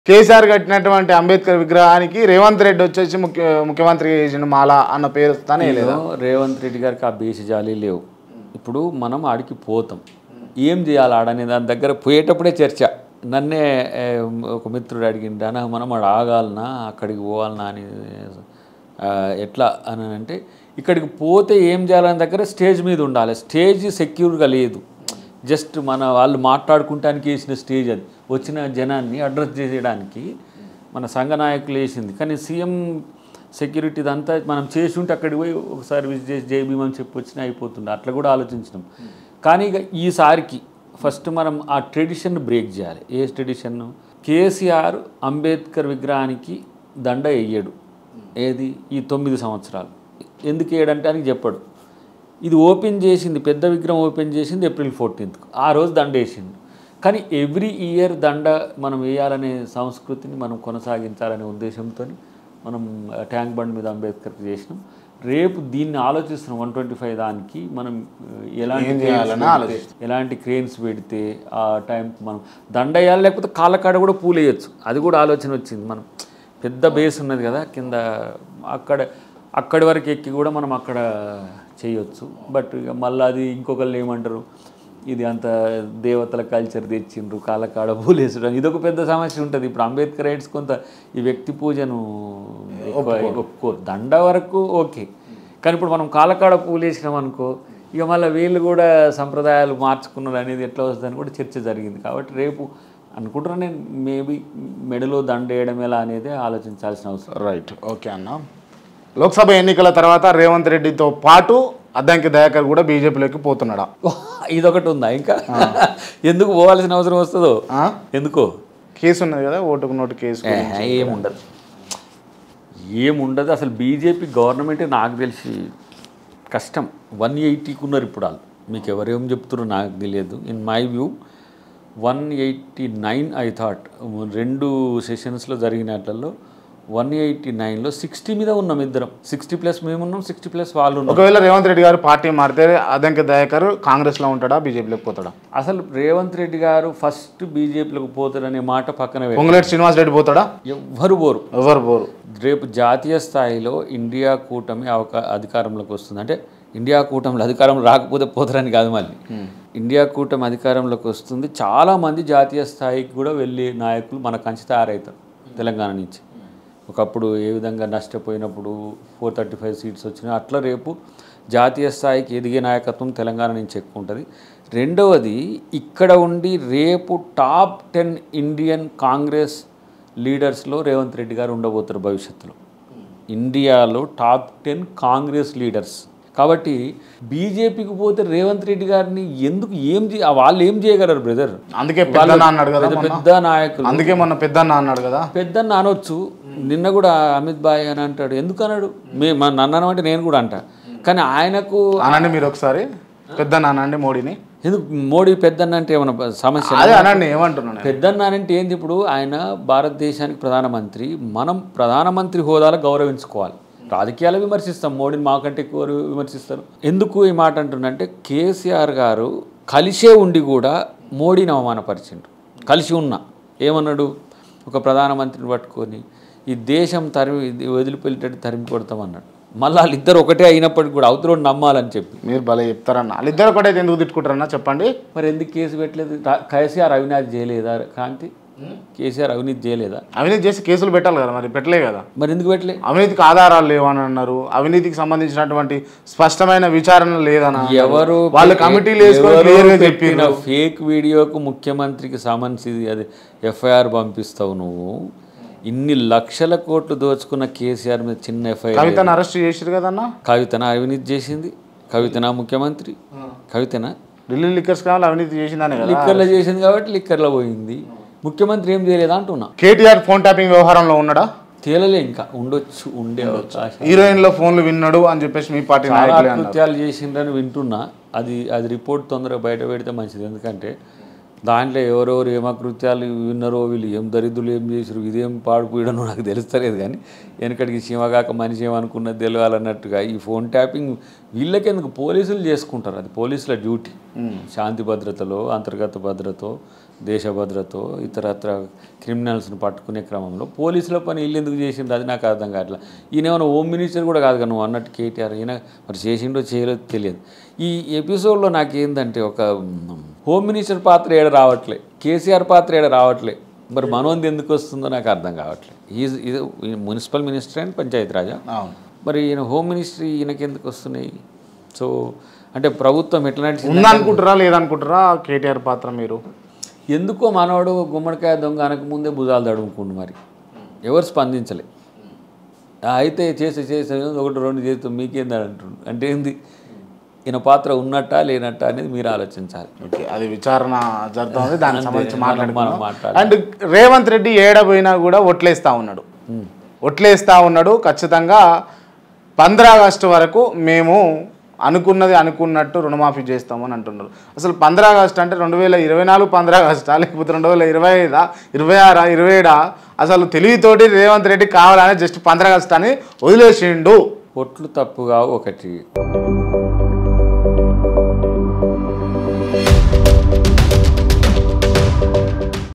కేసీఆర్ కట్టినటువంటి అంబేద్కర్ విగ్రహానికి రేవంత్ రెడ్డి వచ్చేసి ముఖ్య ముఖ్యమంత్రి చేసిన మాల అన్న పేరు తానే లేదా ఇదిగో రేవంత్ రెడ్డి గారికి ఆ బేసి జాలి లేవు ఇప్పుడు మనం ఆడికి పోతాం ఏం చేయాలి ఆడనే దాని దగ్గర పోయేటప్పుడే చర్చ నన్నే ఏ, ఒక మిత్రుడు అడిగిండు అన్న మనం ఆడ ఆగాలనా అక్కడికి పోవాలనా అని ఆ, ఎట్లా అని అంటే ఇక్కడికి పోతే ఏం చేయాలని దగ్గర స్టేజ్ మీద ఉండాలి స్టేజ్ సెక్యూర్గా లేదు జస్ట్ మన వాళ్ళు మాట్లాడుకుంటానికి వేసిన స్టేజ్ అది వచ్చిన జనాన్ని అడ్రస్ చేయడానికి మన సంఘ నాయకులు వేసింది కానీ సీఎం సెక్యూరిటీ ఇదంతా మనం చేసి ఉంటే అక్కడికి పోయి ఒకసారి విజిట్ చేసి జై భీమ్ అని చెప్పి వచ్చినా అయిపోతుండే అట్లా కూడా ఆలోచించినాం కానీ ఇక ఈసారికి ఫస్ట్ మనం ఆ ట్రెడిషన్ బ్రేక్ చేయాలి ఏ ట్రెడిషన్ కేసీఆర్ అంబేద్కర్ విగ్రహానికి దండ వేయడు ఏది ఈ తొమ్మిది సంవత్సరాలు ఎందుకు వేయడంటే అని చెప్పాడు ఇది ఓపెన్ చేసింది పెద్ద విగ్రహం ఓపెన్ చేసింది ఏప్రిల్ ఫోర్టీన్త్కు ఆ రోజు దండ వేసింది కానీ ఎవ్రీ ఇయర్ దండ మనం వేయాలనే సంస్కృతిని మనం కొనసాగించాలనే ఉద్దేశంతో మనం ట్యాంక్ బండ్ మీద అంబేద్కర్కి చేసినాం రేపు దీన్ని ఆలోచిస్తున్నాం వన్ ట్వంటీ ఫైవ్ దానికి మనం ఆ, ఎలాంటి ఏం cranes చేయాలని పెడితే, ఆలోచిస్తున్నాం. ఎలాంటి క్రేన్స్ పెడితే ఆ టైంకి మనం దండ వేయాలి లేకపోతే కాళ్ళ కాడ కూడా పూలు వేయచ్చు అది కూడా ఆలోచన వచ్చింది మనం పెద్ద బేస్ ఉన్నది కదా కింద అక్కడ అక్కడి వరకు ఎక్కి కూడా మనం అక్కడ చేయొచ్చు బట్ ఇక మళ్ళీ అది ఇంకొకళ్ళు ఏమంటారు ఇది అంత దేవతల కల్చర్ తెచ్చిండ్రు కాళ్ళకాడ పూలేసడం ఇదొక పెద్ద సమస్య ఉంటుంది ఇప్పుడు అంబేద్కర్ రైట్స్ కొంత ఈ వ్యక్తి పూజను ఎక్కువ ఒప్పుకోరు దండ వరకు ఓకే కానీ ఇప్పుడు మనం కాళ్ళకాడ పూలేసినాం అనుకో ఇక మళ్ళీ వీళ్ళు కూడా సంప్రదాయాలు మార్చుకున్నారు అనేది ఎట్లా వస్తుందని కూడా చర్చ జరిగింది కాబట్టి రేపు అనుకుంటున్నా నేను మేబీ మెడలో దండ వేయడం ఎలా అనేది ఆలోచించాల్సిన అవసరం రైట్ ఓకే అన్న లోక్సభ ఎన్నికల తర్వాత రేవంత్ రెడ్డితో పాటు అద్దంకి దయాకర్ కూడా బీజేపీలోకి పోతున్నాడా ఇదొకటి ఉందా ఇంకా ఎందుకు పోవాల్సిన అవసరం వస్తుందో ఆ? ఎందుకో కేసు ఉన్నది కదా ఓటుకు నోటు కేసు ఏహే, ఏముండదు ఏముండదు అసలు బీజేపీ గవర్నమెంటే నాకు తెలిసి కష్టం వన్ ఎయిటీకి ఉన్నారు ఇప్పుడు వాళ్ళు మీకు ఎవరేం చెప్తున్నారో నాకు తెలియదు in my view one eighty nine I thought రెండు సెషన్స్లో జరిగినట్లలో వన్ ఎయిటీ నైన్లో సిక్స్టీ మీద ఉన్నాం ఇద్దరం సిక్స్టీ ప్లస్ మేము ఉన్నాం సిక్స్టీ ప్లస్ వాళ్ళు ఉన్నాం ఒకవేళ రేవంత్ రెడ్డి గారు పార్టీ మారితే అద్దంకి దయాకర్ కాంగ్రెస్లో ఉంటాడా బీజేపీలోకి పోతాడా అసలు రేవంత్ రెడ్డి గారు ఫస్ట్ బీజేపీలోకి పోతారనే మాట పక్కన పెట్టి పొంగులేటి శ్రీనివాస్ రెడ్డి పోతాడా ఎవ్వరు పోరు ఎవరు పోరు రేపు జాతీయ స్థాయిలో ఇండియా కూటమి అవకా అధికారంలోకి వస్తుంది అంటే ఇండియా కూటమిలో అధికారం రాకపోతే పోతారని కాదు మళ్ళీ ఇండియా కూటమి అధికారంలోకి వస్తుంది చాలామంది జాతీయ స్థాయికి కూడా వెళ్ళే నాయకులు మన కంచి తయారవుతారు తెలంగాణ నుంచి ఒకప్పుడు ఏ విధంగా నష్టపోయినప్పుడు ఫోర్ థర్టీ ఫైవ్ సీట్స్ వచ్చినాయి అట్లా రేపు జాతీయ స్థాయికి ఎదిగే నాయకత్వం తెలంగాణ నుంచి ఎక్కువ ఉంటుంది రెండవది ఇక్కడ ఉండి రేపు టాప్ టెన్ ఇండియన్ కాంగ్రెస్ లీడర్స్లో రేవంత్ రెడ్డి గారు ఉండబోతారు భవిష్యత్తులో ఇండియాలో టాప్ టెన్ కాంగ్రెస్ లీడర్స్ కాబట్టి బీజేపీకి పోతే రేవంత్ రెడ్డి గారిని ఎందుకు ఏం చే వాళ్ళు ఏం చేయగలరు బ్రదర్ అందుకే పెద్దన్న అన్నాడు కదా పెద్ద మొన్న. పెద్ద నాయకులు అందుకే మొన్న పెద్దన్న అన్నాడు కదా పెద్దన్న అనొచ్చు నిన్న కూడా అమిత్ బాయ్ అని అంటాడు ఎందుకు అన్నాడు మే మన నన్ను అంటే నేను కూడా అంట కానీ ఆయనకు అనండి మీరు ఒకసారి పెద్దన్న అనండి మోడీని ఎందుకు మోడీ పెద్దన్న అంటే ఏమైనా సమస్య అదే అనండి ఏమంటున్నాను నేను. పెద్దన్న అంటే ఏంది ఇప్పుడు ఆయన భారతదేశానికి ప్రధానమంత్రి మనం ప్రధానమంత్రి హోదాలో గౌరవించుకోవాలి రాజకీయాలు విమర్శిస్తాం మోడీని మాకంటే ఎక్కువ విమర్శిస్తారు ఎందుకు ఈ మాట అంటున్నంటే కేసీఆర్ గారు కలిసే ఉండి కూడా మోడీని అవమానపరిచిండు కలిసి ఉన్నా ఏమన్నాడు ఒక ప్రధానమంత్రిని పట్టుకొని ఈ దేశం తరిమి ఇది వదిలిపెట్టేటట్టు తరిమి కొడతామన్నాడు మళ్ళీ వాళ్ళిద్దరు ఒకటే అయినప్పటికీ కూడా అవతల నమ్మాలని చెప్పి మీరు భలే చెప్తారన్న వాళ్ళిద్దరు ఒకటైతే ఎందుకు తిట్టుకుంటారన్న చెప్పండి మరి ఎందుకు కేసు పెట్టలేదు రా- కేసీఆర్ అవినాష్ చేయలేదా కాంతి కేసీఆర్ అవినీతి చేయలేదా అవినీతి చేసి కేసులు పెట్టాలి కదా మరి పెట్టలే కదా మరి ఎందుకు పెట్టలే అవినీతికి ఆధారాలు లేవని అన్నారు అవినీతికి సంబంధించినటువంటి స్పష్టమైన విచారణ లేదన్న ఎవరు వాళ్ళు కమిటీలు వేసుకొని ఎవరు క్లియర్గా పెట్టిన చెప్పిన ఫేక్ వీడియోకు ముఖ్యమంత్రికి సమన్స్ ఇది అది ఎఫ్ఐఆర్ పంపిస్తావు నువ్వు ఇన్ని లక్షల కోట్లు దోచుకున్న కేసీఆర్ మీద చిన్న ఎఫ్ఐఆర్ కవితను అరెస్ట్ చేసిరు కదన్న కవితన అవినీతి చేసింది కవితనా ముఖ్యమంత్రి కవితనా ఢిల్లీ లిక్కర్స్ కావాలి అవినీతి చేసిందనే కదా లిక్కర్లో చేసింది కాబట్టి లిక్కర్లో పోయింది ముఖ్యమంత్రి ఏం చేయలేదా అంటున్నా కేటీఆర్ ఫోన్ ట్యాపింగ్ వ్యవహారంలో ఉన్నాడా తేలలే ఇంకా ఉండొచ్చు ఉండే అవకాశం హీరోయిన్లో ఫోన్లు విన్నాడు అని చెప్పేసి మీ పార్టీ చాలా నాయకులే అన్నారు కృత్యాలు చేసిండ్రని వింటున్నా అది అది రిపోర్ట్ తొందరగా బయట పెడితే మంచిది ఎందుకంటే దాంట్లో ఎవరెవరు ఏం అకృత్యాలు విన్నారో వీళ్ళు ఏం దరిద్రులు ఏం చేసారు ఇదేం పాడుపోయడనో నాకు తెలుస్తలేదు కానీ వెనకటికి సీమగాక మనిషి ఏమనుకున్నది తెలియాలన్నట్టుగా ఈ ఫోన్ ట్యాపింగ్ వీళ్ళకెందుకు పోలీసులు చేసుకుంటారు అది పోలీసుల డ్యూటీ శాంతి భద్రతలో అంతర్గత భద్రతో దేశ భద్రతో ఇతరత్ర క్రిమినల్స్ని పట్టుకునే క్రమంలో పోలీసుల పని వీళ్ళు ఎందుకు చేసిండు అది నాకు అర్థం కావట్లా ఈయన ఏమైనా హోమ్ మినిస్టర్ కూడా కాదు కదా నువ్వు అన్నట్టు కేటీఆర్ ఈయన మరి చేసిండో చేయలేదో తెలియదు ఈ ఎపిసోడ్లో నాకు ఏంటంటే ఒక మ్, హోమ్ మినిస్టర్ పాత్ర ఏడ రావట్లే కేసీఆర్ పాత్ర ఏడ రావట్లే మరి మనోంది ఎందుకు వస్తుందో నాకు అర్థం కావట్లేదు ఈజ్ ఇది municipal minister and panchayat Raj అవును మరి ఈయన హోమ్ మినిస్ట్రీ ఈయనకి ఎందుకు వస్తున్నాయి సో అంటే ప్రభుత్వం ఎట్లా నడిచింది ఉందనుకుంటారా లేదనుకుంటారా కేటీఆర్ పాత్ర మీరు ఎందుకో మనవాడు గుమ్మడికాయ దొంగ అనక ముందే భుజాలు తడుముకుండు మరి ఎవరు స్పందించలే ఆ, అయితే చేసి చేసి ఒకటి రెండు చేస్తాం మీకేంది అని అంటుండు అంటే ఏంది ఈయన పాత్ర ఉన్నట్టా లేనట్టా అనేది మీరు ఆలోచించాలి ఓకే అది విచారణ జరుగుతుంది దానికి సంబంధించి మనం- మనం మాట్లాడుకుందాం మాట్లాడాలి. అండ్ రేవంత్ రెడ్డి ఏడబోయినా కూడా ఒట్లేస్తా ఉన్నాడు ఒట్లేస్తా ఉన్నాడు ఖచ్చితంగా పంద్రా ఆగస్టు వరకు మేము అనుకున్నది అనుకున్నట్టు రుణమాఫీ చేస్తామని అంటున్నారు అసలు పంద్రా ఆగస్టు అంటే రెండు వేల ఇరవై నాలుగు పంద్రా ఆగస్టా లేకపోతే రెండు వేల ఇరవై ఐదా ఇరవై ఆరా ఇరవై ఏడా అసలు తెలివితోటి రేవంత్ రెడ్డి కావాలని జస్ట్ పంద్రా ఆగస్టు అని వదిలేసిండు ఒట్లు తప్పుగా ఒకటి